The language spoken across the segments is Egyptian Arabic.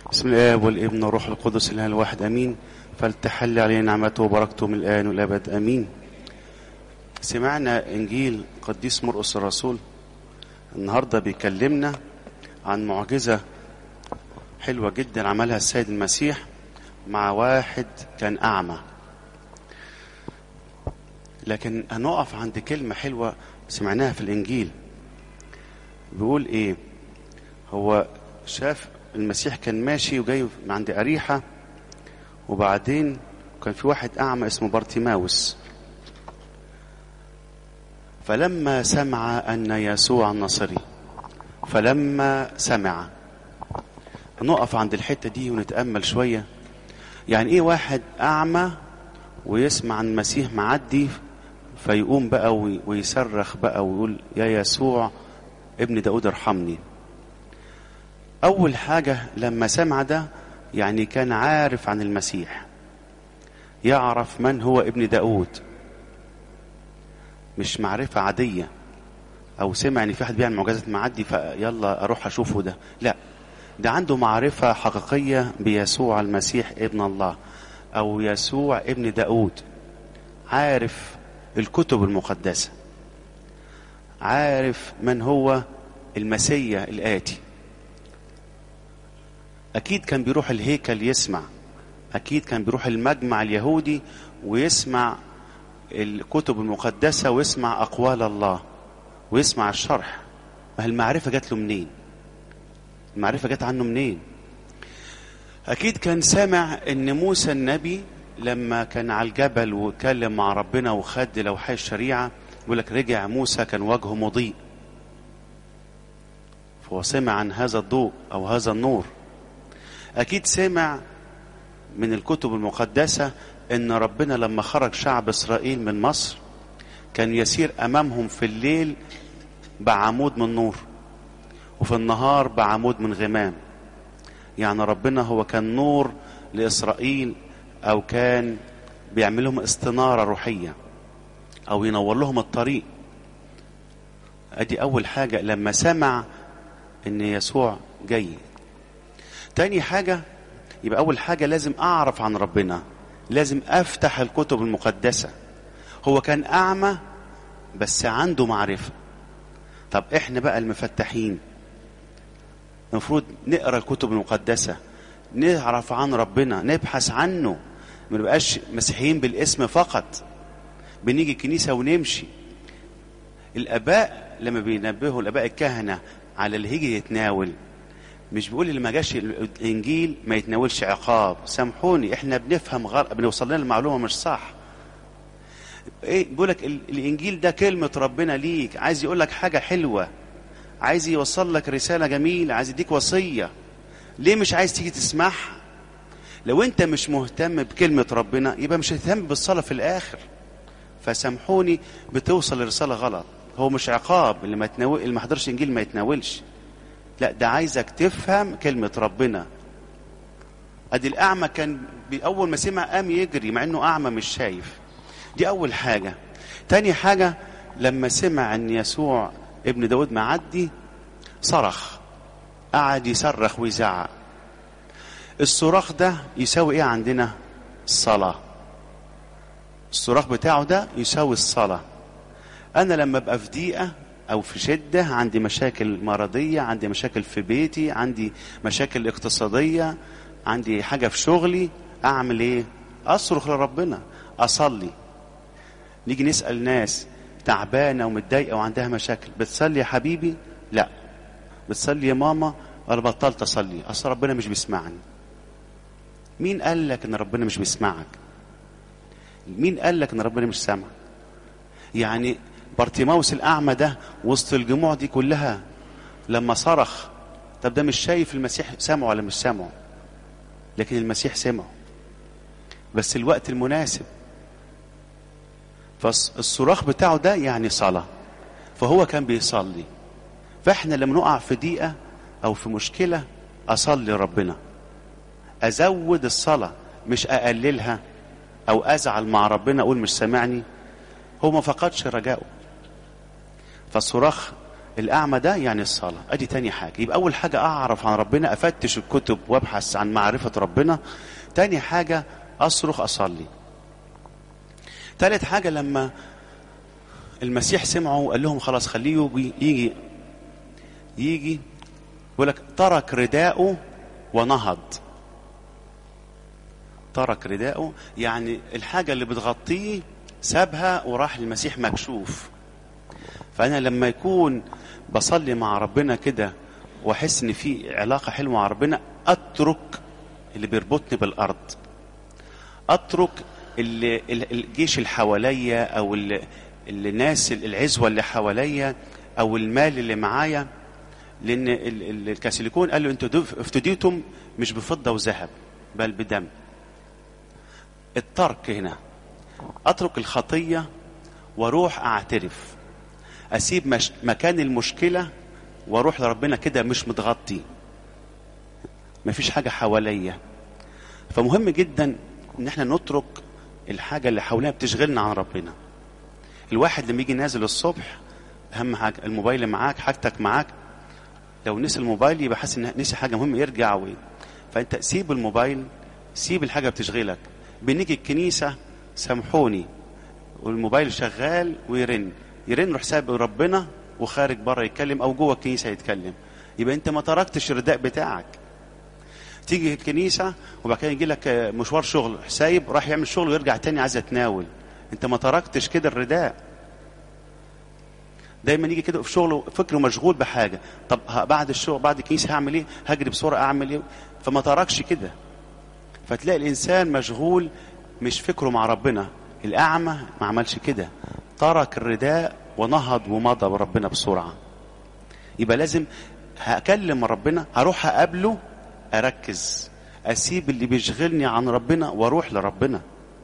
بسم الآب والابن والروح القدس الإله الواحد أمين فلتحل علينا نعمته وبركته من الآن والأبد أمين سمعنا إنجيل قديس مرقس الرسول النهاردة بيكلمنا عن معجزة حلوة جدا عملها السيد المسيح مع واحد كان أعمى لكن هنقف عند كلمة حلوة سمعناها في الإنجيل بيقول إيه هو شاف المسيح كان ماشي وجاي من عند أريحة وبعدين كان في واحد أعمى اسمه بارتيماوس فلما سمع أن يسوع النصري فلما سمع نقف عند الحتة دي ونتأمل شوية يعني إيه واحد أعمى ويسمع عن المسيح معدي فيقوم بقى ويصرخ بقى ويقول يا يسوع ابن داود ارحمني أول حاجة لما سمع ده يعني كان عارف عن المسيح يعرف من هو ابن داود مش معرفة عادية أو سمع إن في حد بيعمل معجزات معدي فيلا أروح أشوفه ده لا ده عنده معرفة حقيقية بيسوع المسيح ابن الله أو يسوع ابن داود عارف الكتب المقدسة عارف من هو المسيا الآتي أكيد كان بيروح الهيكل يسمع أكيد كان بيروح المجمع اليهودي ويسمع الكتب المقدسة ويسمع أقوال الله ويسمع الشرح ما المعرفة جات له منين المعرفة جات عنه منين أكيد كان سامع أن موسى النبي لما كان على الجبل واتكلم مع ربنا وخد لوحي الشريعة يقول لك رجع موسى كان وجهه مضيء فهو سمع عن هذا الضوء أو هذا النور أكيد سمع من الكتب المقدسة أن ربنا لما خرج شعب إسرائيل من مصر كان يسير أمامهم في الليل بعمود من نور وفي النهار بعمود من غمام يعني ربنا هو كان نور لإسرائيل أو كان بيعمل لهم استنارة روحية أو ينور لهم الطريق أدي أول حاجة لما سمع أن يسوع جاي تاني حاجة يبقى أول حاجة لازم أعرف عن ربنا لازم أفتح الكتب المقدسة هو كان أعمى بس عنده معرفة طب إحنا بقى المفتحين المفروض نقرأ الكتب المقدسة نعرف عن ربنا نبحث عنه ما نبقاش مسيحيين بالاسم فقط بنيجي الكنيسة ونمشي الآباء لما بينبهوا الآباء الكهنة على اللي هيجي يتناول مش بيقول اللي ما جاش الانجيل ما يتناولش عقاب سامحوني احنا بنفهم غلط بنوصل لنا المعلومه مش صح ايه بيقول لك الانجيل ده كلمه ربنا ليك عايز يقول لك حاجه حلوه عايز يوصل لك رساله جميله عايز يديك وصيه ليه مش عايز تيجي تسمعها لو انت مش مهتم بكلمه ربنا يبقى مش هتهتم بالصلاه في الاخر فسامحوني بتوصل الرساله غلط هو مش عقاب اللي ما تناول اللي ما حضرش انجيل ما يتناولش لا ده عايزك تفهم كلمة ربنا ادي الاعمى كان اول ما سمع قام يجري مع انه اعمى مش شايف دي اول حاجة تاني حاجة لما سمع ان يسوع ابن داود معدي صرخ قعد يصرخ ويزعق الصراخ ده يساوي ايه عندنا الصلاة الصراخ بتاعه ده يساوي الصلاة انا لما ابقى في ضيقة او في شدة عندي مشاكل مرضية عندي مشاكل في بيتي عندي مشاكل اقتصادية عندي حاجة في شغلي اعمل ايه اصرخ لربنا اصلي نيجي نسأل ناس تعبانة ومتضايقة وعندها مشاكل بتصلي يا حبيبي لا بتصلي يا ماما ولا بطلت اصلي اصل ربنا مش بيسمعني مين قال لك ان ربنا مش بيسمعك مين قال لك ان ربنا مش سامعك يعني بارتيماوس الأعمى ده وسط الجموع دي كلها لما صرخ طب ده مش شايف المسيح سامعه ولا مش سامعه لكن المسيح سمعه بس الوقت المناسب فالصراخ بتاعه ده يعني صلاة فهو كان بيصلي فاحنا لما نقع في ضيقة أو في مشكلة أصلي ربنا أزود الصلاة مش أقللها أو أزعل مع ربنا أقول مش سامعني هو ما فقدش رجائه فالصراخ الأعمى ده يعني الصلاة أدي تاني حاجة يبقى أول حاجة أعرف عن ربنا أفتش الكتب وأبحث عن معرفة ربنا تاني حاجة أصرخ أصلي تالت حاجة لما المسيح سمعه وقال لهم خلاص خليه يجي يجي يجي يقول لك ترك رداءه ونهض ترك رداءه يعني الحاجة اللي بتغطيه سابها وراح للمسيح مكشوف فأنا لما يكون بصلي مع ربنا كده واحس ان في علاقة حلوة مع ربنا اترك اللي بيربطني بالارض اترك اللي الجيش اللي حواليا او اللي الناس العزوة اللي حواليا او المال اللي معايا لان الكاثوليكون قال له انتوا افتديتم مش بفضة وذهب بل بدم الترك هنا اترك الخطية واروح اعترف اسيب مش مكان المشكلة واروح لربنا كده مش متغطي مفيش حاجة حواليا فمهم جدا ان احنا نترك الحاجة اللي حوالينا بتشغلنا عن ربنا الواحد لما يجي نازل الصبح اهم حاجة الموبايل معاك حاجتك معاك لو نسي الموبايل يبقى حاسس ان نسي حاجة مهمة يرجع و... فانت سيب الموبايل سيب الحاجة بتشغلك بنيجي الكنيسة سامحوني والموبايل شغال ويرن يرن روح ساب ربنا وخارج بره يتكلم او جوه الكنيسه يتكلم يبقى انت ما تركتش الرداء بتاعك تيجي الكنيسه وبعد كده يجي لك مشوار شغل سايب راح يعمل شغل ويرجع تاني عايز يتناول انت ما تركتش كده الرداء دايما يجي كده في شغله فكره مشغول بحاجه طب بعد الشغل بعد الكنيسه هعمل ايه هجري بسرعه اعمل ايه فما تركش كده فتلاقي الانسان مشغول مش فكره مع ربنا الاعمى ما عملش كده ترك الرداء ونهض ومضى بربنا بسرعة يبقى لازم هكلم ربنا هروح أقابله أركز أسيب اللي بيشغلني عن ربنا وأروح لربنا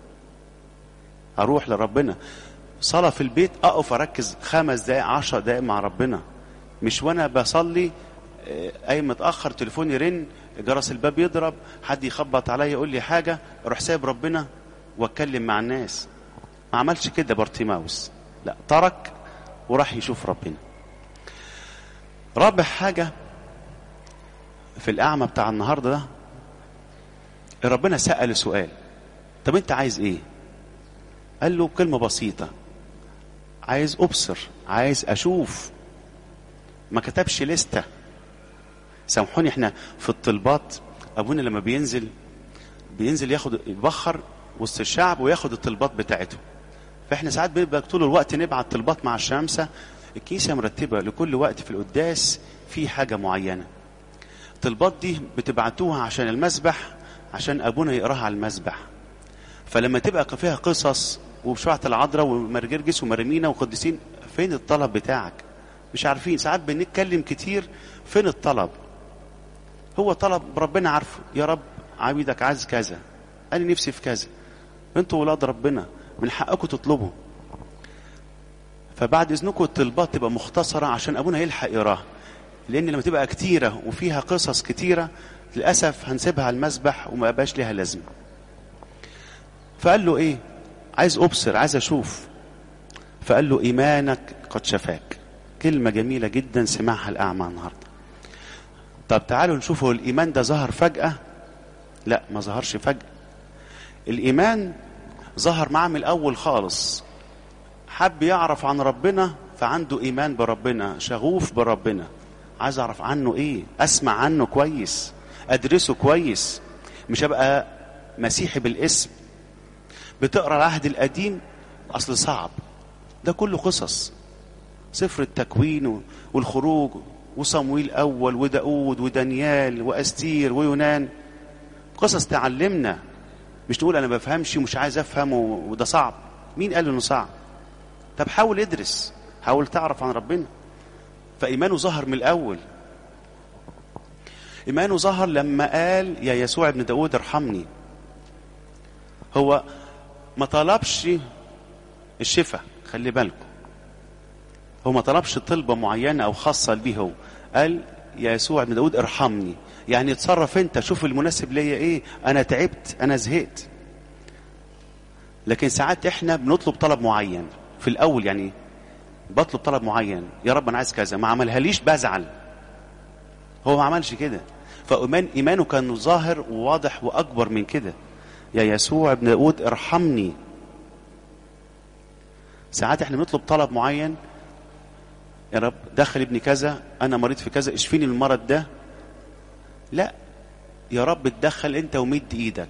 أروح لربنا صلاة في البيت أقف أركز خمس دقايق عشر دقايق مع ربنا مش وأنا بصلي أي متأخر تليفون يرن جرس الباب يضرب حد يخبط عليا يقول لي حاجة أروح سايب ربنا وأتكلم مع الناس ما عملش كده بارتيماوس لا ترك وراح يشوف ربنا رابع حاجة في الأعمى بتاع النهاردة ده ربنا سأل سؤال طب أنت عايز إيه قال له كلمة بسيطة عايز أبصر عايز أشوف ما كتبش لستة سامحوني احنا في الطلبات أبونا لما بينزل بينزل ياخد يبخر وسط الشعب وياخد الطلبات بتاعته فاحنا ساعات بنبقى طول الوقت نبعت طلبات مع الشمسة الكنيسة مرتبة لكل وقت في القداس في حاجة معينة الطلبات دي بتبعتوها عشان المسبح عشان أبونا يقراها على المسبح فلما تبقى فيها قصص وبشوعة العذراء ومرجرجس ومرمينا وقديسين فين الطلب بتاعك مش عارفين ساعات بنتكلم كتير فين الطلب هو طلب ربنا عارفه يا رب عبيدك عايز كذا انا نفسي في كذا انتوا ولاد ربنا من حقكم تطلبوا فبعد اذنكم الطلبات تبقى مختصره عشان ابونا يلحق يراها لان لما تبقى كتيره وفيها قصص كتيره للاسف هنسيبها على المسبح وما يبقاش ليها لازمه فقال له ايه عايز ابصر عايز اشوف فقال له ايمانك قد شفاك كلمه جميله جدا سمعها الاعمى النهارده طب تعالوا نشوف هو الايمان ده ظهر فجاه لا ما ظهرش فجاه الايمان ظهر معاه من الاول خالص حب يعرف عن ربنا فعنده ايمان بربنا شغوف بربنا عايز اعرف عنه ايه اسمع عنه كويس ادرسه كويس مش هبقى مسيحي بالاسم بتقرا العهد القديم اصل صعب ده كله قصص سفر التكوين والخروج وصمويل اول وداود ودانيال واستير ويونان قصص تعلمنا مش تقول انا بفهمش ومش عايز افهم وده صعب مين قال انه صعب طب حاول ادرس حاول تعرف عن ربنا فايمانه ظهر من الاول ايمانه ظهر لما قال يا يسوع ابن داود ارحمني هو ما طلبش الشفاء خلي بالكم هو ما طلبش طلبة معينة أو خاصة به هو قال يا يسوع ابن داود ارحمني يعني اتصرف انت شوف المناسب ليا ايه انا تعبت انا زهقت لكن ساعات احنا بنطلب طلب معين في الاول يعني بطلب طلب معين يا رب انا عايز كذا ما عملهاليش بزعل هو ما عملش كده فإيمان إيمانه كان ظاهر وواضح وأكبر من كده يا يسوع ابن داود ارحمني ساعات احنا بنطلب طلب معين يا رب دخل ابني كذا انا مريض في كذا اشفيني من المرض ده لا يا رب اتدخل انت ومد ايدك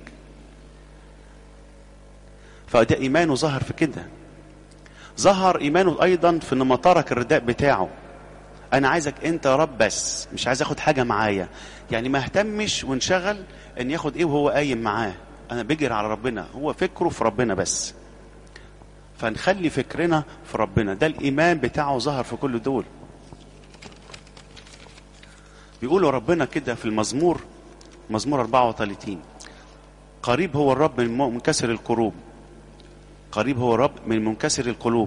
فده ايمانه ظهر في كده ظهر ايمانه ايضا في انه ترك الرداء بتاعه انا عايزك انت يا رب بس مش عايز اخد حاجه معايا يعني ما اهتمش وانشغل ان ياخد ايه وهو قايم معاه انا بجري على ربنا هو فكره في ربنا بس فنخلي فكرنا في ربنا ده الايمان بتاعه ظهر في كل دول بيقولوا ربنا كده في المزمور مزمور 34 قريب هو الرب من منكسر القلوب قريب هو الرب من منكسر القلوب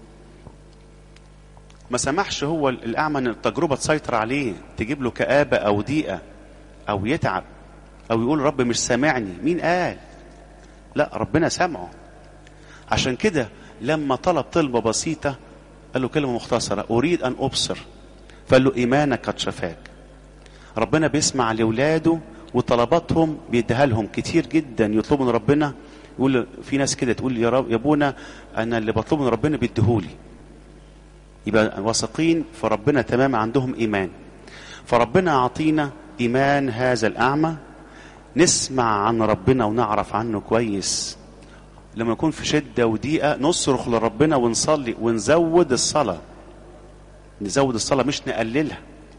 ما سمحش هو الاعمى ان التجربه تسيطر عليه تجيب له كابه او ضيقه او يتعب او يقول رب مش سامعني مين قال لا ربنا سامعه عشان كده لما طلب طلبه بسيطه قال له كلمه مختصره اريد ان ابصر فقال له ايمانك قد شفاك ربنا بيسمع لاولاده وطلباتهم بيديها لهم كتير جدا يطلبوا من ربنا يقول في ناس كده تقول يا رب يا ابونا انا اللي بطلبه من ربنا بيديهولي يبقى واثقين فربنا تمام عندهم ايمان فربنا يعطينا ايمان هذا الاعمى نسمع عن ربنا ونعرف عنه كويس لما نكون في شده وضيقه نصرخ لربنا ونصلي ونزود الصلاه نزود الصلاه مش نقللها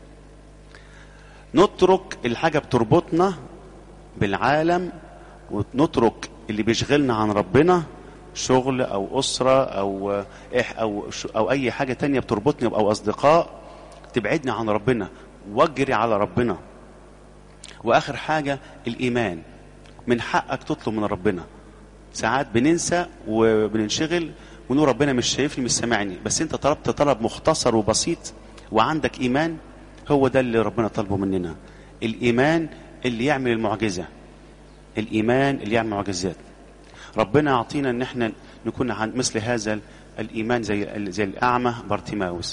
نترك الحاجه بتربطنا بالعالم ونترك اللي بيشغلنا عن ربنا شغل او اسره او او او اي حاجه تانية بتربطني او اصدقاء تبعدني عن ربنا واجري على ربنا واخر حاجه الايمان من حقك تطلب من ربنا ساعات بننسى وبننشغل ونقول ربنا مش شايفني مش سامعني بس انت طلبت طلب مختصر وبسيط وعندك ايمان هو ده اللي ربنا طلبه مننا الايمان اللي يعمل المعجزه الايمان اللي يعمل معجزات ربنا يعطينا ان احنا نكون عن مثل هذا الايمان زي زي الاعمى بارتيماوس